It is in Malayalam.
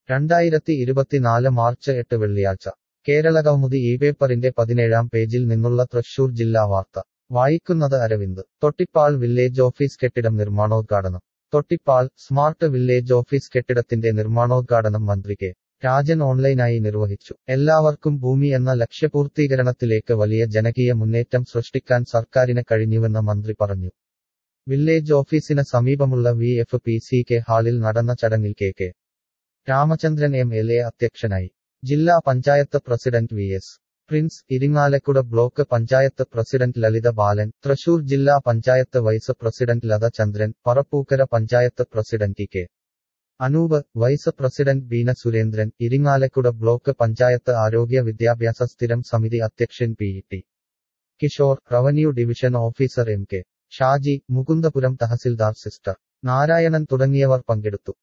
രണ്ടായിരത്തി ഇരുപത്തിനാല് മാർച്ച് എട്ട് വെള്ളിയാഴ്ച കേരളകൗമുദി ഈ പേപ്പറിന്റെ പതിനേഴാം പേജിൽ നിന്നുള്ള തൃശൂർ ജില്ലാ വാർത്ത വായിക്കുന്നത് അരവിന്ദ് തൊട്ടിപ്പാൾ വില്ലേജ് ഓഫീസ് കെട്ടിടം നിർമ്മാണോദ്ഘാടനം തൊട്ടിപ്പാൾ സ്മാർട്ട് വില്ലേജ് ഓഫീസ് കെട്ടിടത്തിന്റെ നിർമ്മാണോദ്ഘാടനം മന്ത്രി കെ രാജൻ ഓൺലൈനായി നിർവഹിച്ചു എല്ലാവർക്കും ഭൂമി എന്ന ലക്ഷ്യപൂർത്തീകരണത്തിലേക്ക് വലിയ ജനകീയ മുന്നേറ്റം സൃഷ്ടിക്കാൻ സർക്കാരിന് കഴിഞ്ഞുവെന്ന് മന്ത്രി പറഞ്ഞു വില്ലേജ് ഓഫീസിന് സമീപമുള്ള V F P C K ഹാളിൽ നടന്ന ചടങ്ങിൽ K K Ramachandran M L A അധ്യക്ഷനായി ജില്ലാ panchayat president V S Prince Irinjalakuda block panchayat president Lalitha Balan Thrissur ജില്ലാ panchayat vice president Latha Chandran Parappukkara panchayat president K Anoop vice president Beena Surendran Irinjalakuda block panchayat ആരോഗ്യ വിദ്യാഭ്യാസ സ്ഥിരം സമിതി അധ്യക്ഷൻ P T Kishore revenue division officer M K Shaji Mukundapuram തഹസിൽദാർ സിസ്റ്റർ നാരായണൻ തുടങ്ങിയവർ പങ്കെടുത്തു